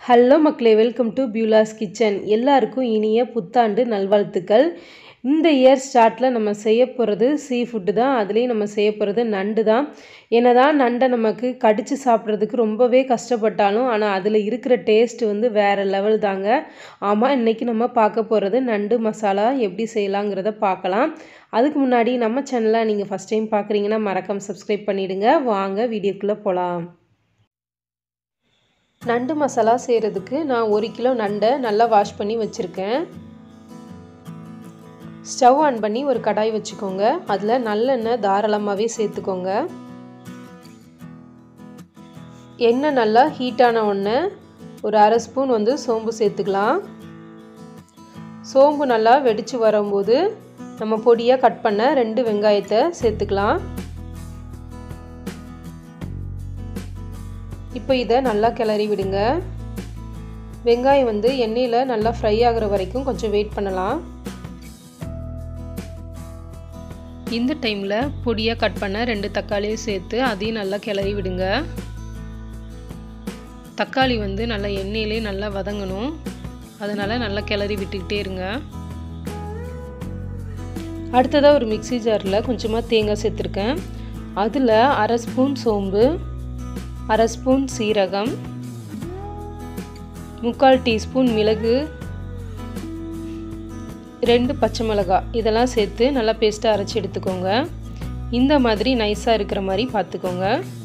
hello மக்களே welcome to பியூலாஸ் kitchen எல்லாருக்கும் இனிய புத்தாண்டு நல்வாழ்த்துக்கள் இந்த இயர் ஸ்டார்ட்டில் நம்ம செய்ய போகிறது சீ ஃபுட்டு தான் அதுலேயும் நம்ம செய்ய போகிறது நண்டு தான் என்ன தான் நண்டை நமக்கு கடித்து சாப்பிட்றதுக்கு ரொம்பவே கஷ்டப்பட்டாலும் ஆனால் அதில் இருக்கிற டேஸ்ட் வந்து வேறு லெவல் தாங்க ஆமாம் இன்றைக்கி நம்ம பார்க்க போகிறது நண்டு மசாலா எப்படி செய்யலாங்கிறத பார்க்கலாம் அதுக்கு முன்னாடி நம்ம சேனலை நீங்கள் ஃபஸ்ட் டைம் பார்க்குறீங்கன்னா மறக்காம சப்ஸ்கிரைப் பண்ணிவிடுங்க வாங்க வீடியோக்குள்ளே போகலாம் நண்டு மசாலா செய்கிறதுக்கு நான் ஒரு கிலோ நண்டை நல்லா வாஷ் பண்ணி வச்சுருக்கேன் ஸ்டவ் ஆன் பண்ணி ஒரு கடாய் வச்சுக்கோங்க அதில் நல்லெண்ணெய் தாராளமாகவே சேர்த்துக்கோங்க எண்ணெய் நல்லா ஹீட்டான உடனே ஒரு அரை ஸ்பூன் வந்து சோம்பு சேர்த்துக்கலாம் சோம்பு நல்லா வெடித்து வரும்போது நம்ம பொடியாக கட் பண்ண ரெண்டு வெங்காயத்தை சேர்த்துக்கலாம் இப்போ இதை நல்லா கிளறி விடுங்க வெங்காயம் வந்து எண்ணெயில் நல்லா ஃப்ரை ஆகிற வரைக்கும் கொஞ்சம் வெயிட் பண்ணலாம் இந்த டைமில் பொடியாக கட் பண்ண ரெண்டு தக்காளியும் சேர்த்து அதையும் நல்லா கிளறி விடுங்க தக்காளி வந்து நல்லா எண்ணெயிலே நல்லா வதங்கணும் அதனால் நல்லா கிளறி விட்டுக்கிட்டே இருங்க அடுத்ததாக ஒரு மிக்சி ஜாரில் கொஞ்சமாக தேங்காய் சேர்த்துருக்கேன் அதில் அரை ஸ்பூன் சோம்பு அரை ஸ்பூன் சீரகம் முக்கால் டீஸ்பூன் மிளகு ரெண்டு பச்சை மிளகாய் இதெல்லாம் சேர்த்து நல்லா பேஸ்ட்டாக அரைச்சி எடுத்துக்கோங்க இந்த மாதிரி நைஸாக இருக்கிற மாதிரி பார்த்துக்கோங்க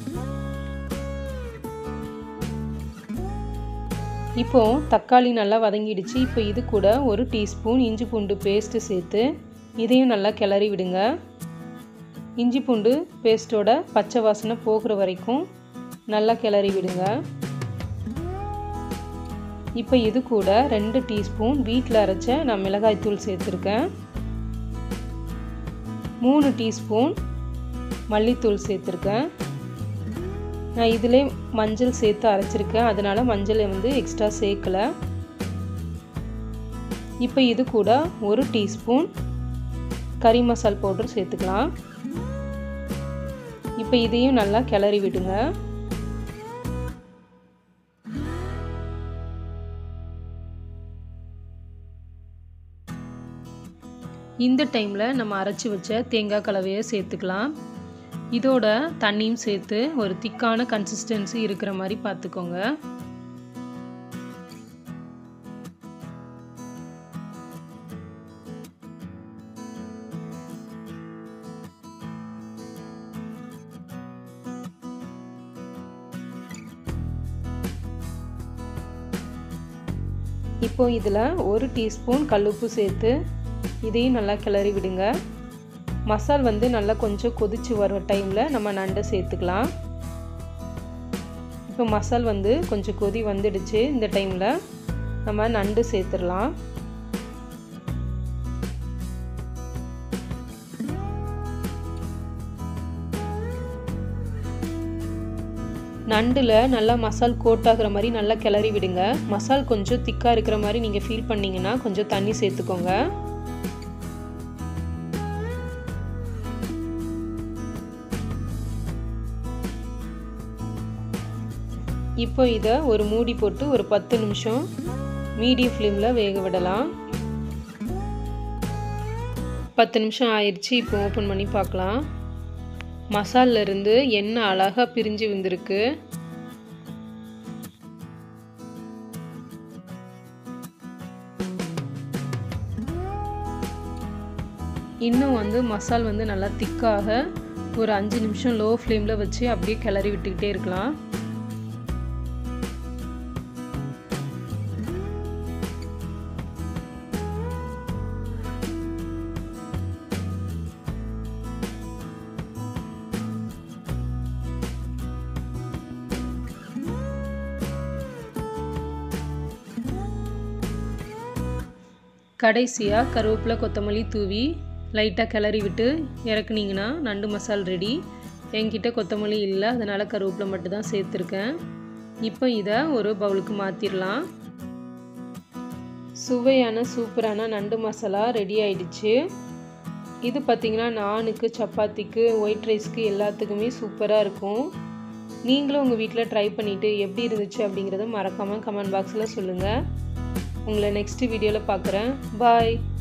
இப்போ தக்காளி நல்லா வதங்கிடுச்சு இப்போ இது கூட ஒரு டீஸ்பூன் இஞ்சி பூண்டு பேஸ்ட்டு சேர்த்து இதையும் நல்லா கிளறி விடுங்க இஞ்சி பூண்டு பேஸ்ட்டோட பச்சை வாசனை போகிற வரைக்கும் நல்லா கிளறி விடுங்க இப்போ இது கூட ரெண்டு டீஸ்பூன் வீட்டில் அரைச்ச நான் மிளகாய்த்தூள் சேர்த்துருக்கேன் மூணு டீஸ்பூன் மல்லித்தூள் சேர்த்துருக்கேன் நான் இதிலே மஞ்சள் சேர்த்து அரைச்சிருக்கேன் அதனால் மஞ்சளை வந்து எக்ஸ்ட்ரா சேர்க்கலை இப்போ இது கூட ஒரு டீஸ்பூன் கறி மசால் பவுடர் சேர்த்துக்கலாம் இப்போ இதையும் நல்லா கிளறி விடுங்க இந்த டைமில் நம்ம அரைச்சி வச்ச தேங்காய் கலவையை சேர்த்துக்கலாம் இதோட தண்ணியும் சேர்த்து ஒரு திக்கான கன்சிஸ்டன்சி இருக்கிற மாதிரி பார்த்துக்கோங்க இப்போ இதில் ஒரு டீஸ்பூன் கல்லுப்பு சேர்த்து இதையும் நல்லா கிளறி விடுங்க மசால் வந்து நல்லா கொஞ்சம் கொதிச்சு வர டைமில் நம்ம நண்டை சேர்த்துக்கலாம் இப்போ மசால் வந்து கொஞ்சம் கொதி வந்துடுச்சு இந்த டைமில் நம்ம நண்டு சேர்த்துடலாம் நண்டில் நல்லா மசால் கோட் ஆகிற மாதிரி நல்லா கிளறி விடுங்க மசால் கொஞ்சம் திக்காக இருக்கிற மாதிரி நீங்கள் ஃபீல் பண்ணிங்கன்னா கொஞ்சம் தண்ணி சேர்த்துக்கோங்க இப்போ இதை ஒரு மூடி போட்டு ஒரு பத்து நிமிஷம் மீடியம் ஃப்ளேமில் வேக விடலாம் பத்து நிமிஷம் ஆயிடுச்சு இப்போ ஓப்பன் பண்ணி பார்க்கலாம் மசாலிருந்து எண்ணெய் அழகாக பிரிஞ்சு வந்திருக்கு இன்னும் வந்து மசால் வந்து நல்லா திக்காக ஒரு அஞ்சு நிமிஷம் லோ ஃப்ளேமில் வச்சு அப்படியே கிளறி விட்டுக்கிட்டே இருக்கலாம் கடைசியாக கருவேப்பிலை கொத்தமல்லி தூவி லைட்டாக கிளறி விட்டு இறக்குனீங்கன்னா நண்டு மசால் ரெடி என்கிட்ட கொத்தமல்லி இல்லை அதனால் கருவேப்பிலை மட்டும் தான் சேர்த்துருக்கேன் இப்போ இதை ஒரு பவுலுக்கு மாற்றிடலாம் சுவையான சூப்பரான நண்டு மசாலா ரெடி ஆயிடுச்சு இது பார்த்திங்கன்னா நானுக்கு சப்பாத்திக்கு ஒயிட் ரைஸ்க்கு எல்லாத்துக்குமே சூப்பராக இருக்கும் நீங்களும் உங்கள் வீட்டில் ட்ரை பண்ணிவிட்டு எப்படி இருந்துச்சு அப்படிங்கிறத மறக்காமல் கமெண்ட் பாக்ஸில் சொல்லுங்கள் உங்களை நெக்ஸ்ட் வீடியோவில் பார்க்குறேன் பாய்